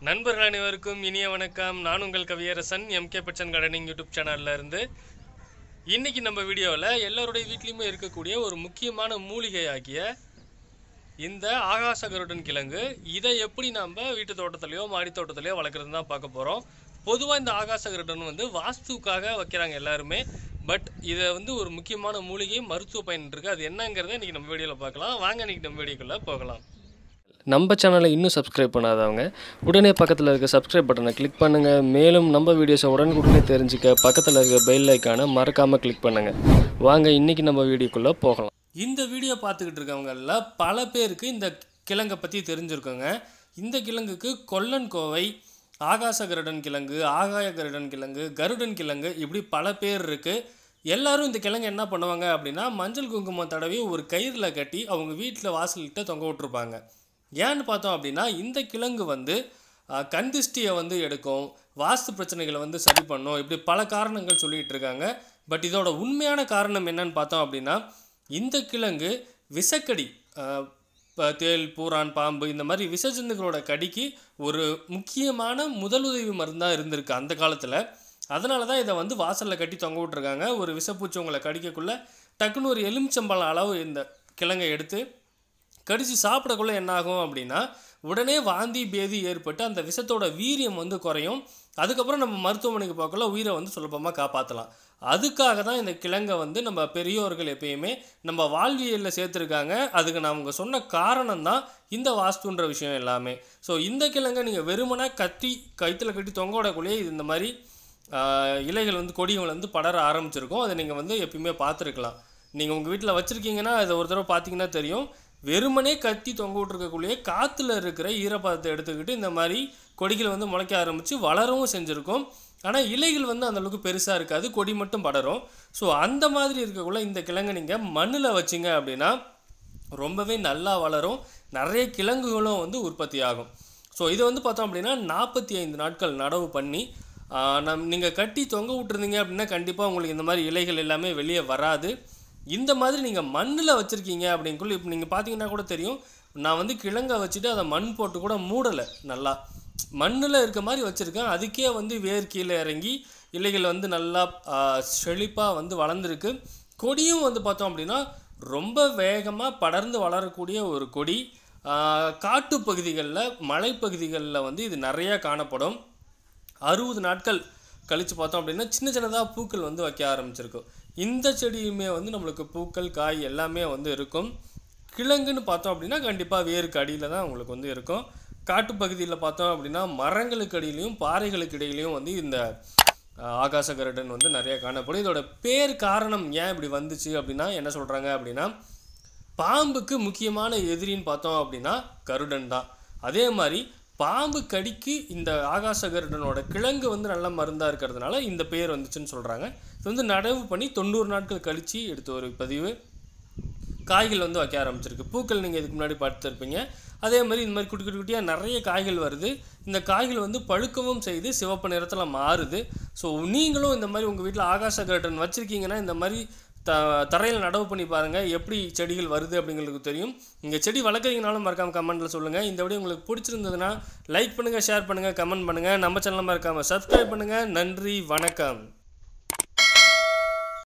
நண்பர்கள் அனைவருக்கும் இனிய வணக்கம் நான் உங்கள் கவியரசன் எம்கே பச்சன் கார்டனிங் யூடியூப் சேனல்ல இருந்து இன்னைக்கு நம்ம வீடியோவில் எல்லாருடைய வீட்லேயுமே இருக்கக்கூடிய ஒரு முக்கியமான மூலிகை ஆகிய இந்த ஆகாச கருடன் கிழங்கு இதை எப்படி நம்ம வீட்டு தோட்டத்துலையோ மாடி தோட்டத்துலையோ வளர்க்குறது தான் பார்க்க போகிறோம் பொதுவாக இந்த ஆகாச கருடன் வந்து வாஸ்துக்காக வைக்கிறாங்க எல்லாருமே பட் இதை வந்து ஒரு முக்கியமான மூலிகை மருத்துவ பயன் இருக்குது அது என்னங்கிறத இன்றைக்கி நம்ம வீடியோவில் பார்க்கலாம் வாங்க இன்றைக்கி நம்ம வீடியோக்குள்ளே போகலாம் நம்ம சேனலை இன்னும் சப்ஸ்கிரைப் பண்ணாதவங்க உடனே பக்கத்தில் இருக்க சப்ஸ்கிரைப் பட்டனை கிளிக் பண்ணுங்கள் மேலும் நம்ம வீடியோஸை உடனுக்குடனே தெரிஞ்சுக்க பக்கத்தில் இருக்க பெல் ஐக்கானை மறக்காமல் கிளிக் பண்ணுங்கள் வாங்க இன்றைக்கி நம்ம வீடியோக்குள்ளே போகலாம் இந்த வீடியோ பார்த்துக்கிட்டு இருக்கவங்கள பல பேருக்கு இந்த கிழங்கை பற்றி தெரிஞ்சிருக்கோங்க இந்த கிழங்குக்கு கொல்லன் கோவை ஆகாச கருடன் கிழங்கு ஆகாய கருடன் கிழங்கு கருடன் கிழங்கு இப்படி பல பேர் இருக்குது எல்லாரும் இந்த கிழங்கு என்ன பண்ணுவாங்க அப்படின்னா மஞ்சள் குங்குமம் தடவி ஒரு கயிறில் கட்டி அவங்க வீட்டில் வாசல்கிட்ட தொங்க விட்டுருப்பாங்க ஏன்னு பார்த்தோம் அப்படின்னா இந்த கிழங்கு வந்து அஹ், கண் திஷ்டியை வந்து எடுக்கும் வாஸ்து பிரச்சனைகளை வந்து சரி பண்ணும் இப்படி பல காரணங்கள் சொல்லிகிட்டு இருக்காங்க பட் இதோட உண்மையான காரணம் என்னன்னு பார்த்தோம் அப்படின்னா இந்த கிழங்கு விசக்கடி அஹ், ப- தேள் பூரான் பாம்பு இந்த மாதிரி விசஜந்துகளோட கடிக்கு ஒரு முக்கியமான முதலுதவி மருந்தாக இருந்திருக்கு அந்த காலத்தில் அதனால தான் இதை வந்து வாசலில் கட்டி தொங்க விட்ருக்காங்க ஒரு விஷப்பூச்சி உங்களை கடிக்கக்குள்ள டக்குன்னு ஒரு எலுமிச்சம்பழம் அளவு இந்த கிழங்கை எடுத்து கடிச்சு சாப்பிடக்குள்ள என்ன ஆகும் அப்படின்னா உடனே வாந்தி பேதி ஏற்பட்டு அந்த விஷத்தோட வீரியம் வந்து குறையும் அதுக்கப்புறம் நம்ம மருத்துவமனைக்கு போக்கல உயிரை வந்து சுலபமாக காப்பாற்றலாம் அதுக்காக தான் இந்த கிழங்கை வந்து நம்ம பெரியோர்கள் எப்பயுமே நம்ம வாழ்வியலில் சேர்த்துருக்காங்க அதுக்கு நான் அவங்க சொன்ன காரணம் தான் இந்த வாஸ்துன்ற விஷயம் எல்லாமே ஸோ இந்த கிழங்கை நீங்கள் வெறுமனே கத்தி கயித்துல கட்டி தொங்க விடக்குள்ளேயே இது இந்த மாதிரி ஆஹ், இலைகள் வந்து கொடிகள் வந்து படர ஆரம்பிச்சிருக்கும் அதை நீங்கள் வந்து எப்பயுமே பார்த்துருக்கலாம் நீங்கள் உங்கள் வீட்டில் வச்சுருக்கீங்கன்னா அதை ஒரு தடவை பார்த்தீங்கன்னா தெரியும் வெறுமனே கத்தி தொங்க விட்ருக்கக்குள்ளேயே காற்றுல இருக்கிற ஈரப்பதத்தை எடுத்துக்கிட்டு இந்த மாதிரி கொடிகள் வந்து முளைக்க ஆரம்பித்து வளரவும் செஞ்சுருக்கும் ஆனால் இலைகள் வந்து அந்த அளவுக்கு பெருசாக இருக்காது கொடி மட்டும் படரும் ஸோ அந்த மாதிரி இருக்கக்குள்ள இந்த கிழங்கை நீங்கள் மண்ணில் வச்சிங்க அப்படின்னா ரொம்பவே நல்லா வளரும் நிறைய கிழங்குகளும் வந்து உற்பத்தி ஆகும் ஸோ இது வந்து பார்த்தோம் அப்படின்னா நாற்பத்தி ஐந்து நாட்கள் நடவு பண்ணி ஆஹ், நம் நீங்கள் கட்டி தொங்க விட்டுருந்தீங்க அப்படின்னா கண்டிப்பாக உங்களுக்கு இந்த மாதிரி இலைகள் எல்லாமே வெளியே வராது இந்த மாதிரி நீங்கள் மண்ணில் வச்சுருக்கீங்க அப்படிங்குள்ள இப்போ நீங்கள் பார்த்தீங்கன்னா கூட தெரியும் நான் வந்து கிழங்கை வச்சுட்டு அதை மண் போட்டு கூட மூடலை நல்லா மண்ணில் இருக்க மாதிரி வச்சுருக்கேன் அதுக்கே வந்து வேர் கீழே இறங்கி இலைகள் வந்து நல்லா செழிப்பாக வந்து வளர்ந்துருக்கு கொடியும் வந்து பார்த்தோம் அப்படின்னா ரொம்ப வேகமாக படர்ந்து வளரக்கூடிய ஒரு கொடி காட்டு பகுதிகளில் மலைப்பகுதிகளில் வந்து இது நிறையா காணப்படும் அறுபது நாட்கள் கழித்து பார்த்தோம் அப்படின்னா சின்ன சின்னதாக பூக்கள் வந்து வைக்க ஆரம்பிச்சிருக்கும் இந்த செடியுமே வந்து நம்மளுக்கு பூக்கள் காய் எல்லாமே வந்து இருக்கும் கிழங்குன்னு பார்த்தோம் அப்படின்னா கண்டிப்பாக வேருக்கு அடியில் தான் உங்களுக்கு வந்து இருக்கும் காட்டுப்பகுதியில் பார்த்தோம் அப்படின்னா மரங்களுக்கு அடியிலையும் பாறைகளுக்கு இடையிலையும் வந்து இந்த அஹ், ஆகாச கருடன் வந்து நிறைய காணப்படும் இதோட பேர் காரணம் ஏன் இப்படி வந்துச்சு அப்படின்னா என்ன சொல்கிறாங்க அப்படின்னா பாம்புக்கு முக்கியமான எதிரின்னு பார்த்தோம் அப்படின்னா கருடன் தான் அதே மாதிரி பாம்பு கடிக்கு இந்த ஆகாச கருடனோட கிழங்கு வந்து நல்ல மருந்தாக இருக்கிறதுனால இந்த பேர் வந்துச்சுன்னு சொல்கிறாங்க இது வந்து நடவு பண்ணி தொண்ணூறு நாட்கள் கழித்து எடுத்த ஒரு பதிவு காய்கள் வந்து வைக்க ஆரம்பிச்சிருக்கு பூக்கள் நீங்கள் இதுக்கு முன்னாடி பார்த்துருப்பீங்க அதே மாதிரி இந்த மாதிரி குட்டி குட்டி குட்டியாக நிறைய காய்கள் வருது இந்த காய்கள் வந்து பழுக்கவும் செய்து சிவப்பு நிறத்தில் மாறுது ஸோ நீங்களும் இந்த மாதிரி உங்கள் வீட்டில் ஆகாச கர்டன் வச்சுருக்கீங்கன்னா இந்த மாதிரி த தரையில் நடவு பண்ணி பாருங்கள் எப்படி செடிகள் வருது அப்படிங்கிறது தெரியும் நீங்கள் செடி வளர்க்குறீங்கனாலும் மறக்காமல் கமெண்ட்டில் சொல்லுங்கள் இந்த வீடியோ உங்களுக்கு பிடிச்சிருந்ததுன்னா லைக் பண்ணுங்கள் ஷேர் பண்ணுங்கள் கமெண்ட் பண்ணுங்கள் நம்ம சேனலில் மறக்காமல் சப்ஸ்கிரைப் பண்ணுங்கள் நன்றி வணக்கம்